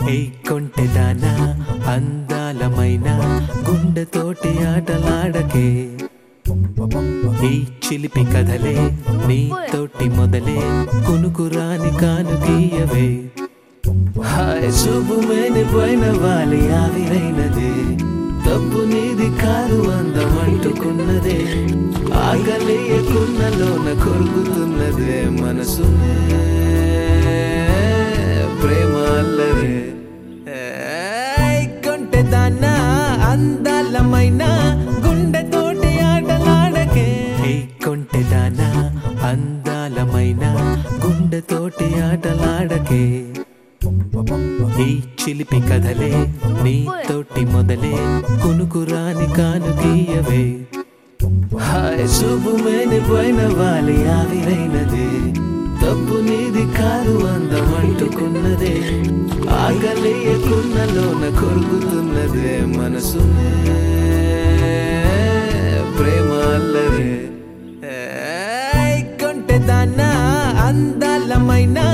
ఏ కొంటెదానా అందాలమైన గుండెతోటి ఆటలాడకే ఈ చిలిపి కథలే నీతోటి మొదలే కునుకురాని కాను తీయవే హాయ్ శుభమేని పోయిన వాలి ఆవిరైనదే తప్పు నీది కాదు అందం అంటుకున్నదే ఆగలేయకున్నలోన కొరుకుతున్నదే మనసునే ప్రేమ అల్లరే ఏయ్ కొంటెదానా అందాలమైన గుండెతోటి ఆటలాడకే ఏ కొంటెదానా అందాలమైన గుండెతోటి ఆటలాడకే ఈ చిలిపి కథలే నీతోటి మొదలే కునుకురాని కాను తీయవే హాయ్ శుభమేని పోయిన వాలి ఆవిరైనదే తప్పు నీది కాదు అందం అంటుకున్నదే ఆగలేయకున్నలోన కొరుకుతున్నదే మనసునే ప్రేమ అల్లరే ఏయ్ కొంటెదానా అందాలమైన